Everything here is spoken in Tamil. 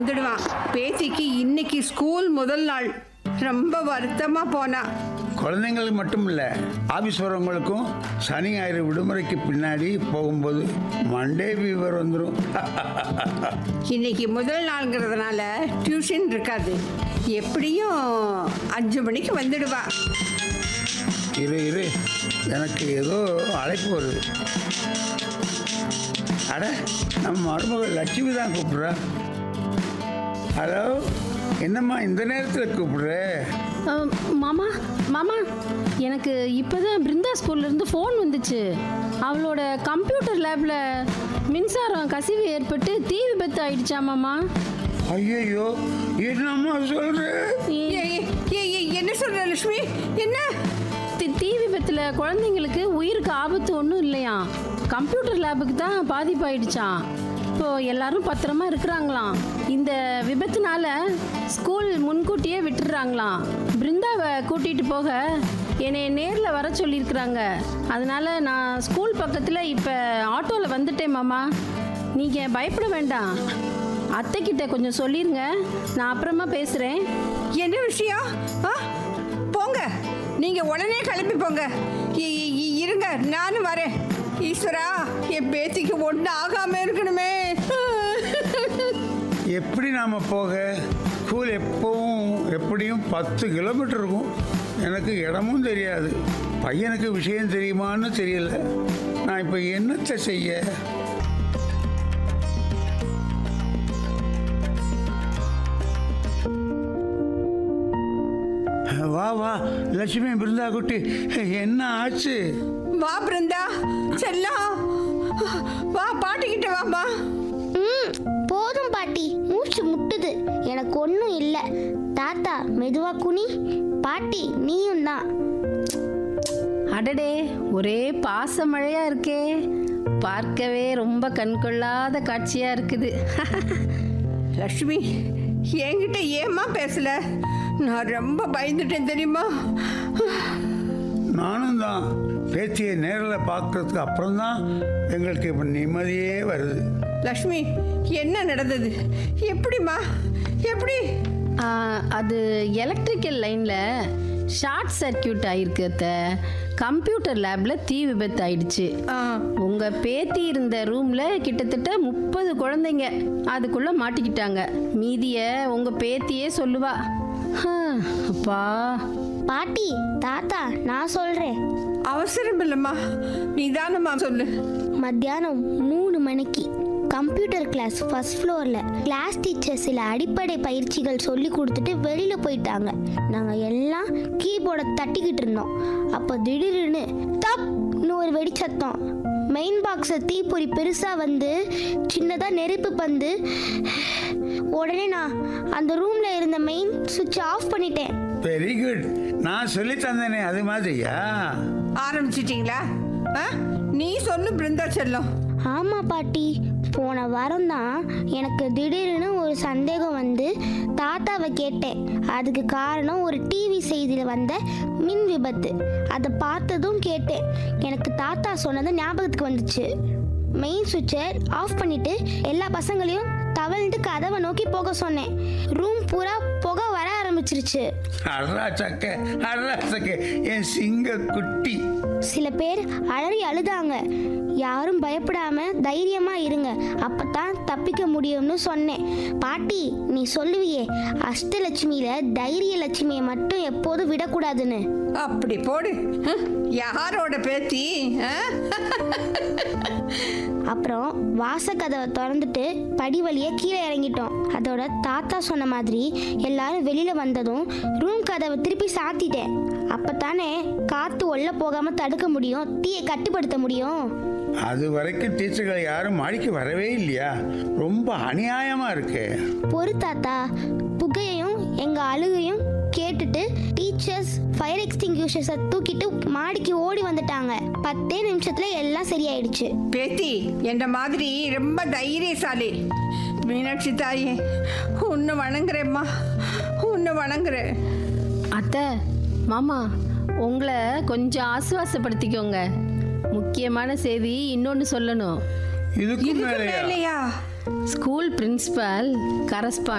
வந்துடுவான் பேத்திக்கு இன்னைக்கு ஸ்கூல் முதல் நாள் ரொம்ப வருத்தமா போனா குழந்தைங்களுக்கு மட்டும் இல்லை ஆஃபீஸ் வரவங்களுக்கும் சனி ஞாயிறு விடுமுறைக்கு பின்னாடி போகும்போது மண்டே ஃபீவர் வந்துடும் இன்னைக்கு முதல் நாள்ங்கிறதுனால டியூஷன் இருக்காது எப்படியும் அஞ்சு மணிக்கு வந்துடுவா இரு இரு எனக்கு ஏதோ அழைப்பு வருது அட நம்ம மருமகள் லட்சுமி தான் கூப்பிட்றா ஹலோ என்னம்மா இந்த நேரத்தில் கூப்பிடுற அஹ், மாமா மாமா எனக்கு இப்போதான் பிருந்தா ஸ்கூல்லேருந்து ஃபோன் வந்துச்சு அவளோட கம்ப்யூட்டர் லேபில் மின்சாரம் கசிவு ஏற்பட்டு தீ விபத்து ஆயிடுச்சா மாமா ஐயையோ என்னம்மா சொல்ற ஏ, ஏ, ஏ, ஏ, என்ன சொல்ற லட்சுமி என்ன தி- தீ விபத்தில் குழந்தைங்களுக்கு உயிருக்கு ஆபத்து ஒன்றும் இல்லையா கம்ப்யூட்டர் லேபுக்கு தான் பாதிப்பாயிடுச்சாம் இப்போ எல்லாரும் பத்திரமா இருக்கிறாங்களாம் இந்த விபத்துனால ஸ்கூல் முன்கூட்டியே விட்டுடுறாங்களாம் பிருந்தாவை கூட்டிட்டு போக என்னை நேரில் வர சொல்லியிருக்கிறாங்க அதனால நான் ஸ்கூல் பக்கத்தில் இப்போ ஆட்டோவில் வந்துட்டேன் மாமா நீங்கள் பயப்பட வேண்டாம் அத்தைக்கிட்ட கொஞ்சம் சொல்லிருங்க நான் அப்புறமா பேசுகிறேன் என்ன விஷயம் ஆ போங்க நீங்க உடனே கிளம்பி போங்க இ- இ- இ- இருங்க நானும் வரேன் ஈஸ்வரா என் பேத்திக்கு ஒன்று ஆகாம இருக்கணுமே எப்படி நாம் போக ஸ்கூல் எப்பவும் எப்படியும் பத்து கிலோமீட்டர் இருக்கும் எனக்கு இடமும் தெரியாது பையனுக்கு விஷயம் தெரியுமான்னு தெரியல நான் இப்போ என்னத்தை செய்ய வா வா லட்சுமி பிருந்தா குட்டி என்ன ஆச்சு வா பிருந்தா செல்லம் வா பாட்டிக்கிட்ட வாமா ம் போதும் பாட்டி மூச்சு முட்டுது எனக்கு ஒன்றும் இல்லை தாத்தா மெதுவா குனி பாட்டி நீயும் தான் அடடே ஒரே பாச மழையா இருக்கே பார்க்கவே ரொம்ப கண்கொள்ளாத காட்சியா இருக்குது லட்சுமி என்கிட்ட ஏம்மா பேசல நான் ரொம்ப பயந்துட்டேன் தெரியுமா நானும் தான் பேத்தியை நேரில் பார்க்கறதுக்கு அப்புறம் தான் எங்களுக்கு இப்போ நிம்மதியே வருது லக்ஷ்மி என்ன நடந்தது எப்படிம்மா எப்படி ஆ, அது எலக்ட்ரிக்கல் லைன்ல ஷார்ட் சர்க்கியூட் ஆயிருக்கு அத்த கம்ப்யூட்டர் லேப்ல தீ விபத்து ஆயிடுச்சு ஆ, உங்க பேத்தி இருந்த ரூம்ல கிட்டத்தட்ட முப்பது குழந்தைங்க அதுக்குள்ள மாட்டிக்கிட்டாங்க மீதிய உங்க பேத்தியே சொல்லுவா ஹம், அப்பா பாட்டி தாத்தா நான் சொல்கிறேன் அவசரம் இல்லைம்மா நிதானமா சொல்லு மத்தியானம் மூணு மணிக்கு கம்ப்யூட்டர் கிளாஸ் ஃபர்ஸ்ட் ஃப்ளோரில் கிளாஸ் டீச்சர் சில அடிப்படை பயிற்சிகள் சொல்லி கொடுத்துட்டு வெளியில் போயிட்டாங்க நாங்கள் எல்லாம் கீபோர்டை தட்டிக்கிட்டு இருந்தோம் அப்போ திடீர்னு தப்னு ஒரு வெடிச்சத்தம் மெயின் பாக்ஸை தீப்பொறி பெருசாக வந்து சின்னதாக நெருப்பு பந்து உடனே நான் அந்த ரூமில் இருந்த மெயின் சுவிட்ச் ஆஃப் பண்ணிட்டேன் வெரி குட் நான் சொல்லி தந்தேனே அது மாதிரியா ஆரம்பிச்சிட்டீங்களா ஆ? நீ சொல்லு பிருந்தா செல்லம் ஆமாம் பாட்டி போன வாரம் தான் எனக்கு திடீர்னு ஒரு சந்தேகம் வந்து தாத்தாவை கேட்டேன் அதுக்கு காரணம் ஒரு டிவி செய்தியில் வந்த மின் விபத்து அதை பார்த்ததும் கேட்டேன் எனக்கு தாத்தா சொன்னது ஞாபகத்துக்கு வந்துச்சு மெயின் சுவிட்சை ஆஃப் பண்ணிட்டு எல்லா பசங்களையும் தவழ்ந்து கதவை நோக்கி போக சொன்னேன் ரூம் பூரா புகை வர ஆரம்பிச்சிருச்சு அட்ரா சக்க அட்ரா சக்க என் சிங்க குட்டி சில பேர் அலறி அழுதாங்க யாரும் பயப்படாம தைரியமா இருங்க அப்பதான் தப்பிக்க முடியும்னு சொன்னேன் பாட்டி நீ சொல்லுவியே அஷ்டலட்சுமியில தைரிய லட்சுமியை மட்டும் எப்போதும் விடக்கூடாதுன்னு அப்படி போடு ஹம், யாரோட பேத்தி ஆ? அப்புறம் வாசக்கதவை திறந்துட்டு படி வழியே கீழே இறங்கிட்டோம் அதோட தாத்தா சொன்ன மாதிரி எல்லாரும் வெளியில வந்ததும் ரூம் கதவை திருப்பி சாத்திட்டேன் அப்பத்தானே காத்து உள்ள போகாம தடுக்க முடியும் தீயை கட்டுப்படுத்த முடியும் அது வரைக்கும் டீச்சர்கள் யாரும் மாடிக்கு வரவே இல்லையா ரொம்ப அநியாயமா இருக்கு பொறு தாத்தா புகையையும் எங்க அழுகையும் கேட்டுட்டு டீச்சர்ஸ் ஃபயர் எக்ஸ்டிங்யூஷர்ஸை தூக்கிட்டு மாடிக்கு ஓடி வந்துட்டாங்க பத்தே நிமிஷத்துல எல்லாம் சரியாயிடுச்சு பேத்தி என்ன மாதிரி ரொம்ப தைரியசாலி மீனாட்சி தாயே உன்னை வணங்குறேம்மா உன்னை வணங்குறேன் அத்தை மாமா உங்களை கொஞ்சம் ஆசுவாசப்படுத்திக்கோங்க முக்கியமான செய்தி இன்னொன்று சொல்லணும் இதுக்கு இதுக்கு மேலேயா மேலையா ஸ்கூல் பிரின்சிபல் கரஸ்பாண்ட்